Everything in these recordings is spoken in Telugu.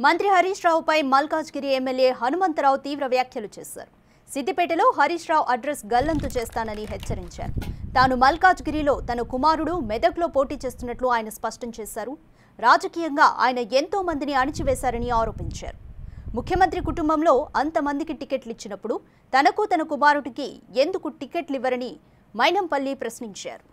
మంత్రి హరీష్ రావుపై మల్కాజ్గిరి ఎమ్మెల్యే హనుమంతరావు తీవ్ర వ్యాఖ్యలు చేశారు సిద్దిపేటలో హరీష్ రావు అడ్రస్ గల్లంతు చేస్తానని హెచ్చరించారు తాను మల్కాజ్గిరిలో తన కుమారుడు మెదక్లో పోటీ చేస్తున్నట్లు ఆయన స్పష్టం చేశారు రాజకీయంగా ఆయన ఎంతో మందిని అణిచివేశారని ఆరోపించారు ముఖ్యమంత్రి కుటుంబంలో అంతమందికి టికెట్లు ఇచ్చినప్పుడు తనకు తన కుమారుడికి ఎందుకు టికెట్లు ఇవ్వరని మైనంపల్లి ప్రశ్నించారు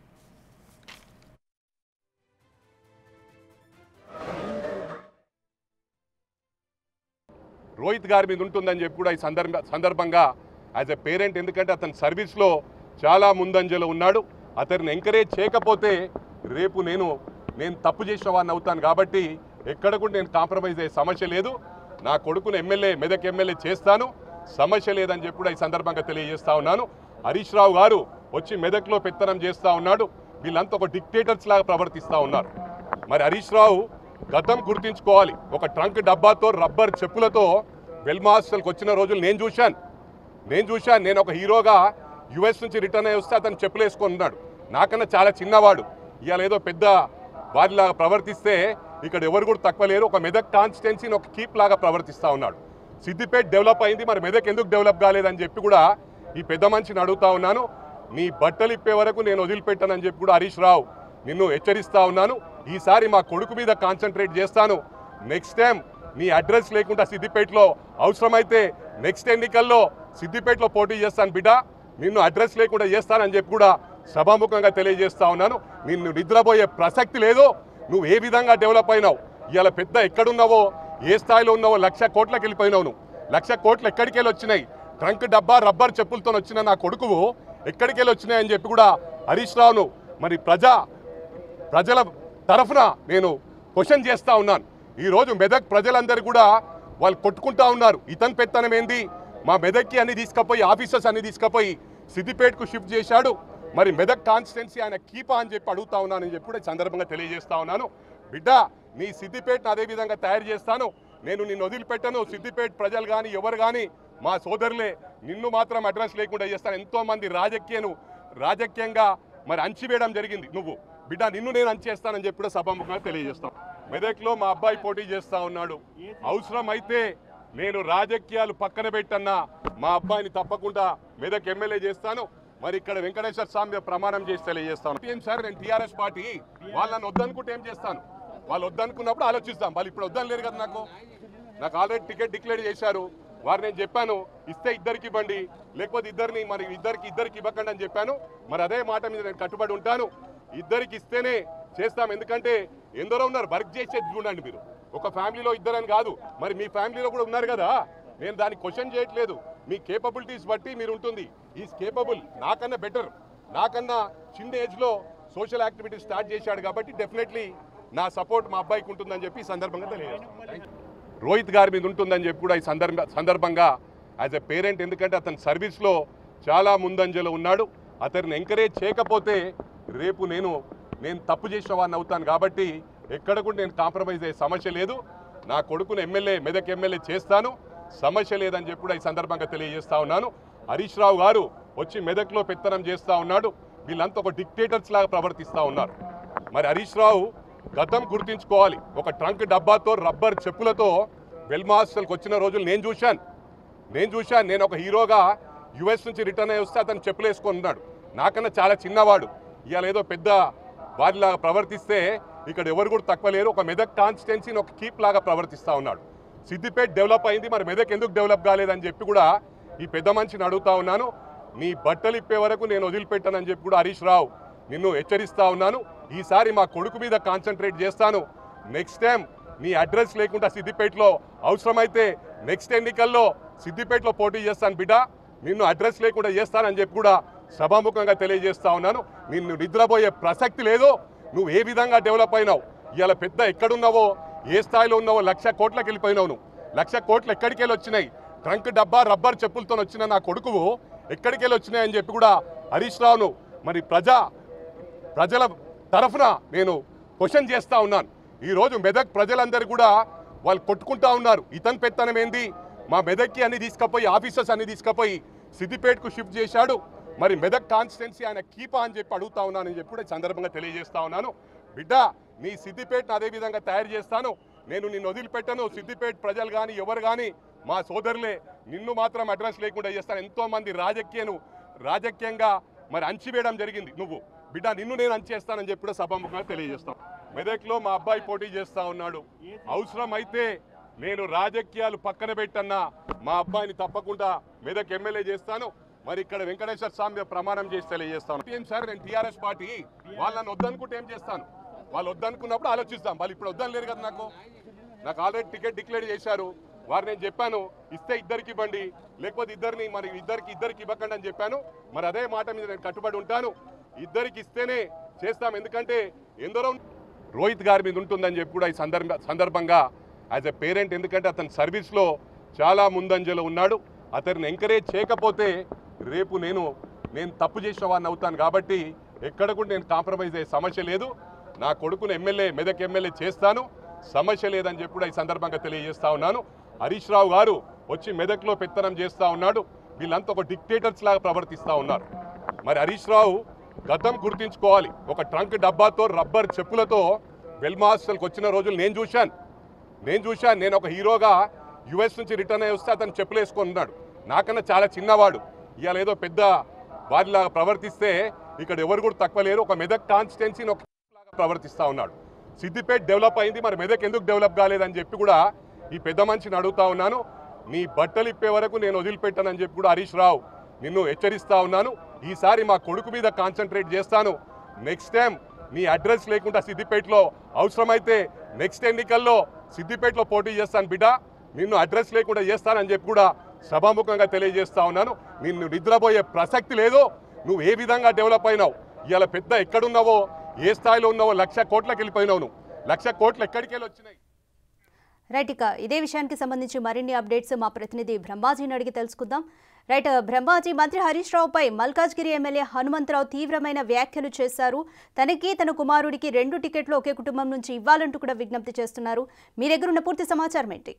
రోహిత్ గారి మీద ఉంటుందని చెప్పి కూడా ఈ సందర్భ సందర్భంగా యాజ్ ఎ పేరెంట్ ఎందుకంటే అతని సర్వీస్లో చాలా ముందంజలో ఉన్నాడు అతన్ని ఎంకరేజ్ చేయకపోతే రేపు నేను నేను తప్పు చేసిన వాడిని అవుతాను కాబట్టి ఎక్కడ కూడా నేను కాంప్రమైజ్ అయ్యే సమస్య లేదు నా కొడుకును ఎమ్మెల్యే మెదక్ ఎమ్మెల్యే చేస్తాను సమస్య లేదని చెప్పి కూడా ఈ సందర్భంగా తెలియజేస్తా ఉన్నాను హరీష్ రావు గారు వచ్చి మెదక్లో పెత్తనం చేస్తా ఉన్నాడు వీళ్ళంతా ఒక డిక్టేటర్స్ లాగా ప్రవర్తిస్తూ ఉన్నారు మరి హరీష్ రావు గతం గుర్తించుకోవాలి ఒక ట్రంక్ డబ్బాతో రబ్బర్ చెప్పులతో వెల్మా హాస్టల్కి వచ్చిన రోజులు నేను చూశాను నేను చూశాను నేను ఒక హీరోగా యుఎస్ నుంచి రిటర్న్ అయ్యి వస్తే అతను చెప్పులు వేసుకొని ఉన్నాడు నాకన్నా చాలా చిన్నవాడు ఇవాళ ఏదో పెద్ద వారిలాగా ప్రవర్తిస్తే ఇక్కడ ఎవరు కూడా తక్కువ లేరు ఒక మెదక్ కాన్స్టిట్యున్సీని ఒక కీప్ లాగా ప్రవర్తిస్తూ ఉన్నాడు సిద్దిపేట డెవలప్ అయింది మరి మెదక్ ఎందుకు డెవలప్ కాలేదని చెప్పి కూడా ఈ పెద్ద మనిషిని అడుగుతా ఉన్నాను నీ బట్టలు ఇప్పే వరకు నేను వదిలిపెట్టానని చెప్పి కూడా హరీష్ రావు నిన్ను హెచ్చరిస్తా ఉన్నాను ఈసారి మా కొడుకు మీద కాన్సన్ట్రేట్ చేస్తాను నెక్స్ట్ టైం నీ అడ్రస్ లేకుండా సిద్దిపేటలో అవసరమైతే నెక్స్ట్ ఎన్నికల్లో సిద్దిపేటలో పోటీ చేస్తాను బిడ్డ నిన్ను అడ్రస్ లేకుండా చేస్తానని చెప్పి కూడా సభాముఖంగా తెలియజేస్తా ఉన్నాను నిన్ను నిద్రపోయే ప్రసక్తి లేదు నువ్వు ఏ విధంగా డెవలప్ అయినావు ఇవాళ పెద్ద ఎక్కడున్నావో ఏ స్థాయిలో ఉన్నావో లక్ష కోట్లకి వెళ్ళిపోయినావు నువ్వు లక్ష కోట్లు ఎక్కడికి వెళ్ళి వచ్చినాయి ట్రంక్ డబ్బా రబ్బర్ చెప్పులతో వచ్చిన నా కొడుకువు ఎక్కడికి వెళ్ళి వచ్చినాయని చెప్పి కూడా హరీష్ రావును మరి ప్రజా ప్రజల తరఫున నేను క్వశ్చన్ చేస్తా ఉన్నాను ఈరోజు మెదక్ ప్రజలందరూ కూడా వాళ్ళు కొట్టుకుంటా ఉన్నారు ఇతని పెత్తనం ఏంది మా మెదక్కి అన్ని తీసుకుపోయి ఆఫీసర్స్ అన్ని తీసుకుపోయి సిద్దిపేటకు షిఫ్ట్ చేశాడు మరి మెదక్ కాన్స్టిట్యున్సీ ఆయన కీపా అని చెప్పి అడుగుతా ఉన్నానని చెప్పి కూడా ఈ సందర్భంగా తెలియజేస్తా ఉన్నాను బిడ్డ నీ సిద్దిపేటను అదే విధంగా తయారు చేస్తాను నేను నిన్ను వదిలిపెట్టను సిద్దిపేట ప్రజలు కానీ ఎవరు కానీ మా సోదరులే నిన్ను మాత్రం అడ్రస్ లేకుండా చేస్తాను ఎంతో మంది రాజకీయను రాజకీయంగా మరి అంచివేయడం జరిగింది నువ్వు బిడ్డ నిన్ను నేను అంచేస్తానని చెప్పి కూడా సభాముఖంగా తెలియజేస్తాను మెదక్లో మా అబ్బాయి పోటీ చేస్తా ఉన్నాడు అవసరమైతే నేను రాజకీయాలు పక్కన పెట్టన్నా మా అబ్బాయిని తప్పకుండా మెదక్ ఎమ్మెల్యే చేస్తాను మరి ఇక్కడ వెంకటేశ్వర స్వామి మీద ప్రమాణం చేసి తెలియజేస్తాను ఏం సార్ నేను టీఆర్ఎస్ పార్టీ వాళ్ళని వద్దనుకుంటే ఏం చేస్తాను వాళ్ళు వద్దనుకున్నప్పుడు ఆలోచిస్తాం వాళ్ళు ఇప్పుడు వద్దని లేరు కదా నాకు నాకు ఆల్రెడీ టికెట్ డిక్లేర్ చేశారు వారు నేను చెప్పాను ఇస్తే ఇద్దరికి ఇవ్వండి లేకపోతే ఇద్దరిని మరి ఇద్దరికి ఇద్దరికి ఇవ్వకండి అని చెప్పాను మరి అదే మాట మీద నేను కట్టుబడి ఉంటాను ఇద్దరికి ఇస్తేనే చేస్తాం ఎందుకంటే ఎందరో ఉన్నారు వర్క్ చేసేది చూడండి మీరు ఒక ఫ్యామిలీలో ఇద్దరని కాదు మరి మీ ఫ్యామిలీలో కూడా ఉన్నారు కదా నేను దాన్ని క్వశ్చన్ చేయట్లేదు మీ కేపబిలిటీస్ బట్టి మీరు ఉంటుంది ఈజ్ కేపబుల్ నాకన్నా బెటర్ నాకన్నా చిన్న ఏజ్లో సోషల్ యాక్టివిటీస్ స్టార్ట్ చేశాడు కాబట్టి డెఫినెట్లీ నా సపోర్ట్ మా అబ్బాయికి ఉంటుందని చెప్పి ఈ సందర్భంగా తెలియజేస్తాను రోహిత్ గారి మీద ఉంటుందని చెప్పి కూడా ఈ సందర్భ సందర్భంగా యాజ్ ఎ పేరెంట్ ఎందుకంటే అతని సర్వీస్లో చాలా ముందంజలో ఉన్నాడు అతన్ని ఎంకరేజ్ చేయకపోతే రేపు నేను నేను తప్పు చేసిన వాడిని అవుతాను కాబట్టి ఎక్కడ కూడా నేను కాంప్రమైజ్ అయ్యే సమస్య లేదు నా కొడుకును ఎమ్మెల్యే మెదక్ ఎమ్మెల్యే చేస్తాను సమస్య లేదని చెప్పి కూడా ఈ సందర్భంగా తెలియజేస్తా ఉన్నాను హరీష్ రావు గారు వచ్చి మెదక్లో పెత్తనం చేస్తా ఉన్నాడు వీళ్ళంతా ఒక డిక్టేటర్స్ లాగా ప్రవర్తిస్తూ ఉన్నారు మరి హరీష్ రావు గతం గుర్తించుకోవాలి ఒక ట్రంక్ డబ్బాతో రబ్బర్ చెప్పులతో వెల్మా హాస్టల్కి వచ్చిన రోజులు నేను చూశాను నేను చూశాను నేను ఒక హీరోగా యుఎస్ నుంచి రిటర్న్ అయ్యి వస్తే అతను చెప్పులు వేసుకొని ఉన్నాడు నాకన్నా చాలా చిన్నవాడు ఇవాళ ఏదో పెద్ద వారిలాగా ప్రవర్తిస్తే ఇక్కడ ఎవరు కూడా తక్కువ లేరు ఒక మెదక్ కాన్స్టిట్యున్సీని ఒక కీప్ లాగా ప్రవర్తిస్తూ ఉన్నాడు సిద్దిపేట డెవలప్ అయింది మరి మెదక్ ఎందుకు డెవలప్ కాలేదని చెప్పి కూడా ఈ పెద్ద మనిషిని అడుగుతా ఉన్నాను నీ బట్టలు ఇప్పే వరకు నేను వదిలిపెట్టానని చెప్పి కూడా హరీష్ రావు నిన్ను హెచ్చరిస్తా ఉన్నాను ఈసారి మా కొడుకు మీద కాన్సన్ట్రేట్ చేస్తాను నెక్స్ట్ టైం నీ అడ్రస్ లేకుండా సిద్దిపేటలో అవసరమైతే నెక్స్ట్ ఎన్నికల్లో సిద్దిపేటలో పోటీ చేస్తాను బిడ్డ నిన్ను అడ్రస్ లేకుండా చేస్తానని చెప్పి కూడా సభాముఖంగా తెలియజేస్తా ఉన్నాను నిన్ను నిద్రపోయే ప్రసక్తి లేదు నువ్వు ఏ విధంగా డెవలప్ అయినావు ఇవాళ పెద్ద ఎక్కడున్నావో ఏ స్థాయిలో ఉన్నావో లక్ష కోట్లకి వెళ్ళిపోయినావు నువ్వు లక్ష కోట్లు ఎక్కడికి వెళ్ళి వచ్చినాయి ట్రంక్ డబ్బా రబ్బర్ చెప్పులతో వచ్చిన నా కొడుకువు ఎక్కడికి వెళ్ళి వచ్చినాయని చెప్పి కూడా హరీష్ రావును మరి ప్రజా ప్రజల తరఫున నేను క్వశ్చన్ చేస్తా ఉన్నాను ఈరోజు మెదక్ ప్రజలందరూ కూడా వాళ్ళు కొట్టుకుంటా ఉన్నారు ఇతని పెత్తనం ఏంది మా మెదక్కి అన్ని తీసుకుపోయి ఆఫీసర్స్ అన్ని తీసుకుపోయి సిద్దిపేటకు షిఫ్ట్ చేశాడు మరి మెదక్ కాన్స్టిట్యున్సీ ఆయన కీపా అని చెప్పి అడుగుతా ఉన్నానని చెప్పి కూడా ఈ సందర్భంగా తెలియజేస్తా ఉన్నాను బిడ్డ నీ సిద్దిపేటను అదే విధంగా తయారు చేస్తాను నేను నిన్ను వదిలిపెట్టను సిద్దిపేట ప్రజలు కానీ ఎవరు కానీ మా సోదరులే నిన్ను మాత్రం అడ్రస్ లేకుండా చేస్తాను ఎంతో మంది రాజకీయను రాజకీయంగా మరి అంచివేయడం జరిగింది నువ్వు బిడ్డ నిన్ను నేను అంచేస్తానని చెప్పి కూడా సభాముఖంగా తెలియజేస్తాను మెదక్లో మా అబ్బాయి పోటీ చేస్తా ఉన్నాడు అవసరం అయితే నేను రాజకీయాలు పక్కన పెట్టన్నా మా అబ్బాయిని తప్పకుండా మెదక్ ఎమ్మెల్యే చేస్తాను మరి ఇక్కడ వెంకటేశ్వర స్వామి మీద ప్రమాణం చేసి తెలియజేస్తాను ఏం సార్ నేను టీఆర్ఎస్ పార్టీ వాళ్ళని వద్దనుకుంటే ఏం చేస్తాను వాళ్ళు వద్దనుకున్నప్పుడు ఆలోచిస్తాం వాళ్ళు ఇప్పుడు వద్దని లేరు కదా నాకు నాకు ఆల్రెడీ టికెట్ డిక్లేర్ చేశారు వారు నేను చెప్పాను ఇస్తే ఇద్దరికి ఇవ్వండి లేకపోతే ఇద్దరిని మరి ఇద్దరికి ఇద్దరికి ఇవ్వకండి అని చెప్పాను మరి అదే మాట మీద నేను కట్టుబడి ఉంటాను ఇద్దరికి ఇస్తేనే చేస్తాం ఎందుకంటే ఎందరో రోహిత్ గారి మీద ఉంటుందని చెప్పి కూడా ఈ సందర్భ సందర్భంగా యాజ్ ఎ పేరెంట్ ఎందుకంటే అతని సర్వీస్లో చాలా ముందంజలో ఉన్నాడు అతన్ని ఎంకరేజ్ చేయకపోతే రేపు నేను నేను తప్పు చేసిన వాడిని అవుతాను కాబట్టి ఎక్కడ కూడా నేను కాంప్రమైజ్ అయ్యే సమస్య లేదు నా కొడుకును ఎమ్మెల్యే మెదక్ ఎమ్మెల్యే చేస్తాను సమస్య లేదని చెప్పి కూడా ఈ సందర్భంగా తెలియజేస్తా ఉన్నాను హరీష్ రావు గారు వచ్చి మెదక్లో పెత్తనం చేస్తా ఉన్నాడు వీళ్ళంతా ఒక డిక్టేటర్స్ లాగా ప్రవర్తిస్తూ ఉన్నారు మరి హరీష్ రావు గతం గుర్తించుకోవాలి ఒక ట్రంక్ డబ్బాతో రబ్బర్ చెప్పులతో వెల్మా హాస్టల్కి వచ్చిన రోజులు నేను చూశాను నేను చూశాను నేను ఒక హీరోగా యుఎస్ నుంచి రిటర్న్ అయ్యి వస్తే అతను చెప్పులు వేసుకొని ఉన్నాడు నాకన్నా చాలా చిన్నవాడు ఇవాళ ఏదో పెద్ద వారిలాగా ప్రవర్తిస్తే ఇక్కడ ఎవరు కూడా తక్కువ లేరు ఒక మెదక్ కాన్స్టిట్యున్సీని ఒక లాగా ప్రవర్తిస్తూ ఉన్నాడు సిద్దిపేట డెవలప్ అయింది మరి మెదక్ ఎందుకు డెవలప్ కాలేదని చెప్పి కూడా ఈ పెద్ద మనిషిని అడుగుతా ఉన్నాను నీ బట్టలు ఇప్పే వరకు నేను వదిలిపెట్టానని చెప్పి కూడా హరీష్ రావు నిన్ను హెచ్చరిస్తా ఉన్నాను ఈసారి మా కొడుకు మీద కాన్సన్ట్రేట్ చేస్తాను నెక్స్ట్ టైం నీ అడ్రస్ లేకుండా సిద్దిపేటలో అవసరమైతే నెక్స్ట్ ఎన్నికల్లో సిద్దిపేటలో పోటీ చేస్తాను బిడ్డ నిన్ను అడ్రస్ లేకుండా చేస్తానని చెప్పి కూడా సభాముఖంగా తెలియజేస్తా ఉన్నాను నిన్ను నిద్రపోయే ప్రసక్తి లేదు నువ్వు ఏ విధంగా డెవలప్ అయినావు ఇవాళ పెద్ద ఎక్కడున్నావో ఏ స్థాయిలో ఉన్నావో లక్ష కోట్లకి వెళ్ళిపోయినావు నువ్వు లక్ష కోట్లు ఎక్కడికి వెళ్ళి వచ్చినాయి రైట్ ఇక ఇదే విషయానికి సంబంధించి మరిన్ని అప్డేట్స్ మా ప్రతినిధి బ్రహ్మాజీని అడిగి తెలుసుకుందాం రైట్ బ్రహ్మాజీ మంత్రి హరీష్ రావుపై మల్కాజ్గిరి ఎమ్మెల్యే హనుమంతరావు తీవ్రమైన వ్యాఖ్యలు చేశారు తనకి తన కుమారుడికి రెండు టికెట్లు ఒకే కుటుంబం నుంచి ఇవ్వాలంటూ కూడా విజ్ఞప్తి చేస్తున్నారు మీ దగ్గర ఉన్న పూర్తి సమాచారం ఏంటి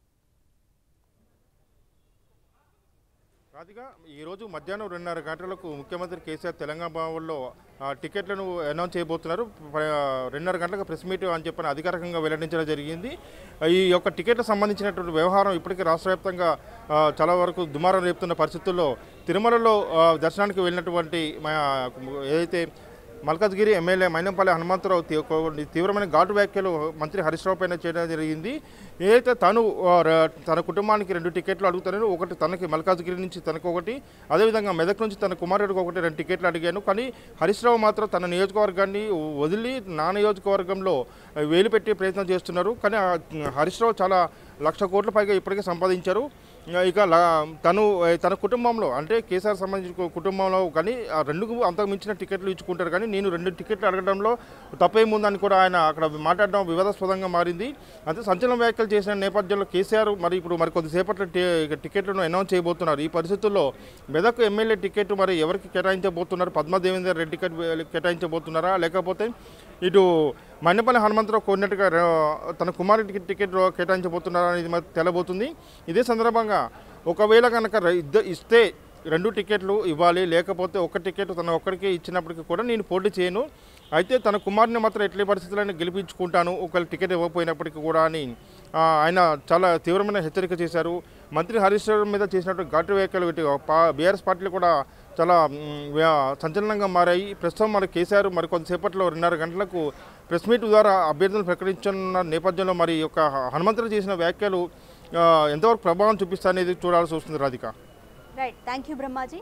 రాధిక ఈరోజు మధ్యాహ్నం రెండున్నర గంటలకు ముఖ్యమంత్రి కేసీఆర్ తెలంగాణ భవన్లో ఆ, టికెట్లను అనౌన్స్ చేయబోతున్నారు ప- రెండున్నర గంటలకు ప్రెస్ మీట్ అని చెప్పని అధికారికంగా వెల్లడించడం జరిగింది ఈ యొక్క టికెట్లకు సంబంధించినటువంటి వ్యవహారం ఇప్పటికీ రాష్ట్ర వ్యాప్తంగా ఆ, చాలా వరకు దుమారం రేపుతున్న పరిస్థితుల్లో తిరుమలలో ఆ, దర్శనానికి వెళ్ళినటువంటి మా- ఏదైతే మల్కాజ్గిరి ఎమ్మెల్యే మైనంపల్లి హనుమంతరావు తీ- కొన్ని తీవ్రమైన ఘాటు వ్యాఖ్యలు మంత్రి హరీష్ రావు పైన చేయడం జరిగింది ఏదైతే తను ఆ, ర- తన కుటుంబానికి రెండు టికెట్లు అడుగుతానని ఒకటి తనకి మల్కాజ్గిరి నుంచి తనకు ఒకటి అదేవిధంగా మెదక్ నుంచి తన కుమారుడికి ఒకటి రెండు టికెట్లు అడిగాను కానీ హరీష్ రావు మాత్రం తన నియోజకవర్గాన్ని వదిలి నా నియోజకవర్గంలో వేలు పెట్టే ప్రయత్నం చేస్తున్నారు కానీ ఆ హరీష్ రావు చాలా లక్ష కోట్ల పైగా ఇప్పటికే సంపాదించారు ఇక లా- తను ఏ, తన కుటుంబంలో అంటే కేసీఆర్ సంబంధించిన కు- కుటుంబంలో కానీ ఆ రెండుకు అంతకు మించిన టికెట్లు ఇచ్చుకుంటారు కానీ నేను రెండు టికెట్లు అడగడంలో తప్పేముందని కూడా ఆయన అక్కడ మాట్లాడడం వివాదాస్పదంగా మారింది అయితే సంచలన వ్యాఖ్యలు చేసిన నేపథ్యంలో కేసీఆర్ మరి ఇప్పుడు మరి కొద్దిసేపట్లో టి- ఇక టికెట్లను అనౌన్స్ చేయబోతున్నారు ఈ పరిస్థితుల్లో మెదక్ ఎమ్మెల్యే టికెట్ మరి ఎవరికి కేటాయించబోతున్నారు పద్మా దేవేందర్ రెడ్డి టికెట్ కేటాయించబోతున్నారా లేకపోతే ఇటు మన్నెపల్లి హనుమంతరావు కోరినట్టుగా ర- తన కుమారుడికి టికెట్ కేటాయించబోతున్నారా అనేది మరి తెలబోతుంది ఇదే సందర్భంగా ఒకవేళ కనుక ర- ఇద్ద ఇస్తే రెండు టికెట్లు ఇవ్వాలి లేకపోతే ఒక టికెట్ తన ఒక్కడికే ఇచ్చినప్పటికీ కూడా నేను పోటీ చేయను అయితే తన కుమారుని మాత్రం ఎట్లే పరిస్థితులను గెలిపించుకుంటాను ఒకవేళ టికెట్ ఇవ్వకపోయినప్పటికీ కూడా అని ఆ, ఆయన చాలా తీవ్రమైన హెచ్చరిక చేశారు మంత్రి హరీష్ రావు మీద చేసినట్టు ఘాటు వ్యాఖ్యలు ఇటు పా- బీఆర్ఎస్ పార్టీలు కూడా చాలా మ్, వ్యా- సంచలనంగా మారాయి ప్రస్తుతం మరి కేసీఆర్ మరి కొంతసేపట్లో రెండున్నర గంటలకు ప్రెస్ మీట్ ద్వారా అభ్యర్థులు ప్రకటించనున్న నేపథ్యంలో మరి ఈ యొక్క హనుమంతుడు చేసిన వ్యాఖ్యలు ఆ, ఎంతవరకు ప్రభావం చూపిస్తాయనేది చూడాల్సి వస్తుంది Radhika right thank you Brahmaji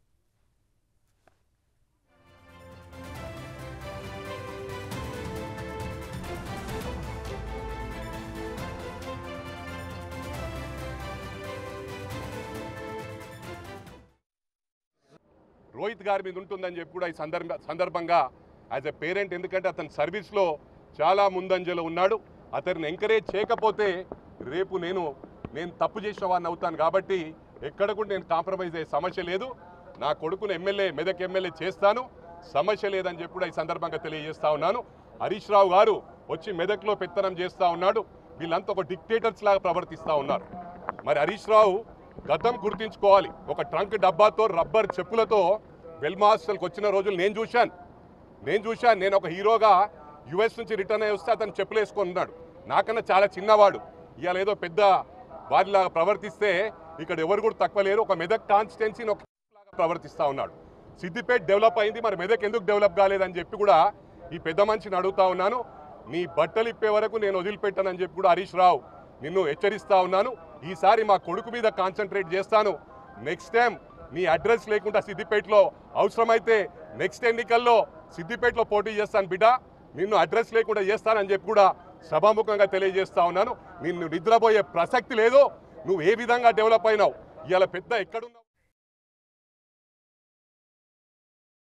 Rohit గారి మీద ఉంటుందని చెప్పి కూడా ఈ సందర్భ సందర్భంగా యాజ్ ఎ పేరెంట్ ఎందుకంటే అతని సర్వీస్లో చాలా ముందంజలో ఉన్నాడు అతన్ని ఎంకరేజ్ చేయకపోతే రేపు నేను నేను తప్పు చేసిన వాడిని అవుతాను కాబట్టి ఎక్కడ కూడా నేను కాంప్రమైజ్ అయ్యే సమస్య లేదు నా కొడుకును ఎమ్మెల్యే మెదక్ ఎమ్మెల్యే చేస్తాను సమస్య లేదని చెప్పి కూడా ఈ సందర్భంగా తెలియజేస్తా ఉన్నాను హరీష్ రావు గారు వచ్చి మెదక్లో పెత్తనం చేస్తా ఉన్నాడు వీళ్ళంతా ఒక డిక్టేటర్స్ లాగా ప్రవర్తిస్తూ ఉన్నారు మరి హరీష్ రావు గతం గుర్తించుకోవాలి ఒక ట్రంక్ డబ్బాతో రబ్బర్ చెప్పులతో వెల్మా హాస్టల్కి వచ్చిన రోజులు నేను చూశాను నేను చూశాను నేను ఒక హీరోగా యుఎస్ నుంచి రిటర్న్ అయ్యి వస్తే అతను చెప్పులు వేసుకొని ఉన్నాడు నాకన్నా చాలా చిన్నవాడు ఇవాళ ఏదో పెద్ద వారిలాగా ప్రవర్తిస్తే ఇక్కడ ఎవరు కూడా తక్కువ లేరు ఒక మెదక్ కాన్స్టిట్యున్సీని ఒక లాగా ప్రవర్తిస్తూ ఉన్నాడు సిద్దిపేట డెవలప్ అయింది మరి మెదక్ ఎందుకు డెవలప్ కాలేదని చెప్పి కూడా ఈ పెద్ద మనిషిని అడుగుతా ఉన్నాను నీ బట్టలు ఇప్పే వరకు నేను వదిలిపెట్టానని చెప్పి కూడా హరీష్ రావు నిన్ను హెచ్చరిస్తా ఉన్నాను ఈసారి మా కొడుకు మీద కాన్సన్ట్రేట్ చేస్తాను నెక్స్ట్ టైం నీ అడ్రస్ లేకుండా సిద్దిపేటలో అవసరమైతే నెక్స్ట్ ఎన్నికల్లో సిద్దిపేటలో పోటీ చేస్తాను బిడ్డ నిన్ను అడ్రస్ లేకుండా చేస్తానని చెప్పి కూడా సభాముఖంగా తెలియజేస్తా ఉన్నాను నిన్ను నిద్రపోయే ప్రసక్తి లేదు నువ్వు ఏ విధంగా డెవలప్ అయినావు ఇవాళ పెద్ద ఎక్కడున్నావు